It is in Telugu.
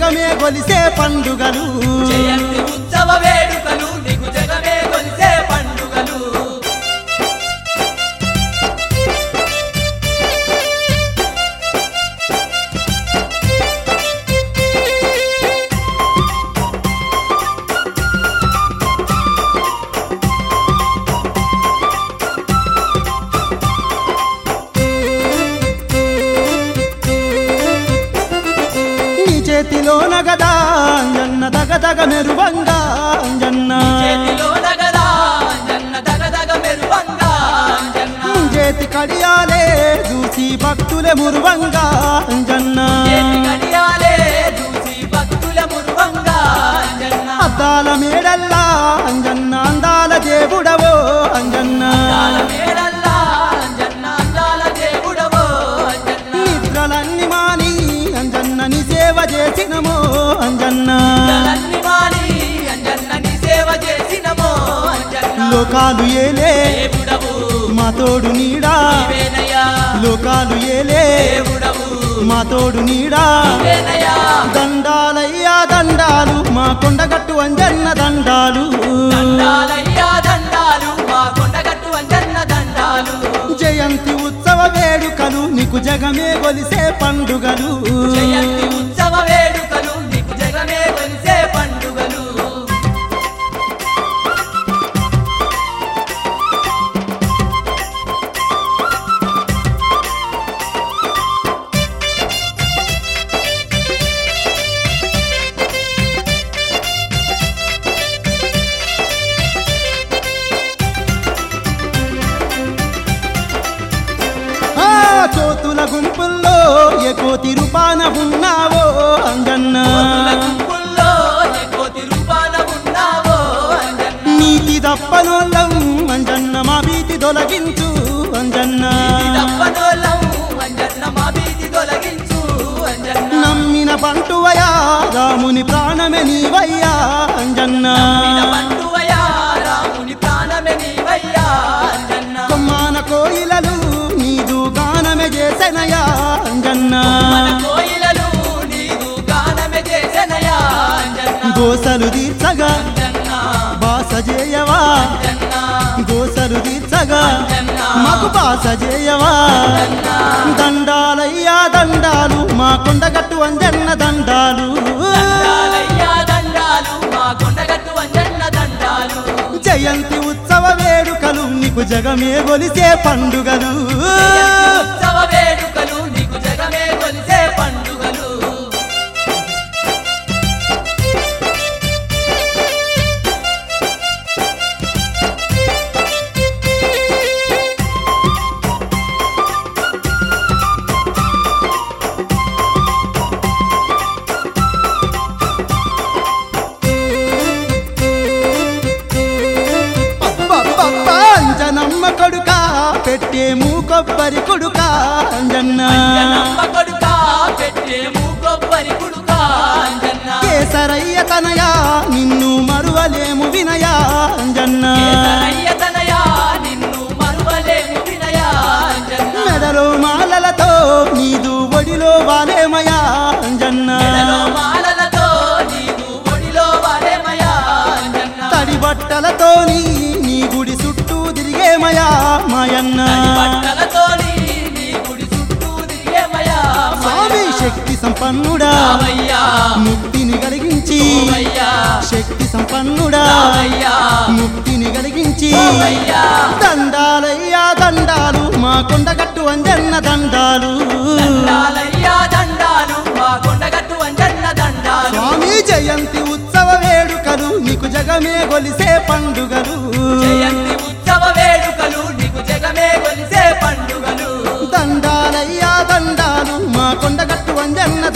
జగమే గొలిసే పండుగలు జయంతి ఉత్సవ వేడుకలు నీకు జగమే కొలిసే పండుగలు నీ చేతిలో నగదా అంజన్న దగదగ మెరువంగా అంజన్న చేతిలో నగరా జన్న దగదగ మెరువంగా జన్న నీ చేతి కడియాలే చూసి భక్తులే మురువంగా అంజన్న చేతి గడియాలే చూసి భక్తుల మురువంగా జన్న అద్దాల మేడల్లా అంజన్న అందాల దేవుడవో అంజన్న అందాల మేడల్లా జన్న అందాల దేవుడవో జన్న నిద్రలన్నీ మాని అంజన్న నీ సేవ చేసినమో అంజన్న అంజన్ని మాని అంజన్న నీ సేవ చేసినమో అంజన్న లోకాలు ఏలే దేవుడవు మా తోడు నీడా నీవేనయ్యా లోకాలు ఏలే దేవుడవు మా తోడు నీడా నీవేనయ్యా దండాలయ్యా దండాలు మా కొండగట్టు అంజన్న దండాలు దండాలయ్యా దండాలు మా కొండగట్టు అంజన్న దండాలు జయంతి ఉత్సవ వేడుకలు నీకు జగమే గొలిసే పండుగలు జయంతి ఉత్సవ వేడుకలు నీకు జగమే కొలిసే పండుగలు ఆ కోతుల గుంపుల్లో ఏ కోతి రూపాన ఉన్నావో అంజన్న కోతుల గుంపుల్లో ఏ కోతి రూపాన ఉన్నావో అంజన్న నీతి దప్పనోళ్ళం అంజన్న మా భీతి తొలగించు అంజన్న ఈ దప్పనోళ్ళం అంజన్న మా భీతి తొలగించు అంజన్న నమ్మిన పంటువయా రాముని ప్రాణమే నీవయ్యా అంజన్న విన పండువయ్యా రాముని ప్రాణమే నీవయ్యా అంజన్న కొమ్మాన కోయిలలు నీదు గానమే చేసెనయా అంజన్న మన కోయిలలు నీవు గానమే చేసెనయా అంజన్న గోసలు తీర్చగా అంజన్న బాస చేయవా అంజన్న గోసలు తీర్చగా అంజన్న మాకు బాస చేయవా దండాలయ్యా దండాలు మా కొండగట్టు అంజన్న దండాలు దండాలయ్యా దండాలు మా కొండగట్టు అంజన్న దండాలు జయంతి ఉత్సవ వేడుకలు నీకు జగమే గొలిసే పండుగలు ఉత్సవ వేడుకలు నీకు జగమే కొలిసే పండుగలు అబ్బబ్బబ్బ, అంజనమ్మ కొడుక పెట్టేము కొబ్బరి కొడుక అంజన్న అంజనమ్మ కొడుకా పెట్టేము కొబ్బరి కుడుకా అంజన్న కేసరయ్య తనయా నిన్ను మరువలేము వినయా అంజన్న కేసరయ్య తనయా నిన్ను మరువలేము వినయా అంజన్న మెడలో మాలలతో నీదు ఒడిలో వాలేమయా అంజన్న మెడలో మాలలతో నీవు ఒడిలో వాడేమయా అంజన్న తడి బట్టలతోని నీ గుడి చుట్టూ తిరిగేమయా మాయన్న తడి బట్టలతోని నీ గుడి చుట్టూ తిరిగేమయా స్వామి శక్తి సంపన్నుడా రావయ్యా ముక్తిని కలిగించి ఓవయ్యా శక్తి సంపన్నుడా రావయ్యా ముక్తిని కలిగించి ఓవయ్యా దండాలయ్యా దండాలు మా కొండగట్టు అంజన్న దండాలు దండాలయ్యా దండాలు మా కొండగట్టు అంజన్న దండాలు స్వామి జయంతి ఉత్సవ వేడుకలు నీకు జగమే గొలిసే పండుగలు జయంతి ఉత్సవ వేడుకలు నీకు జగమే కొలిసే పండుగలు దండాలయ్యా దండాలు మా కొండగట్టు అంజన్న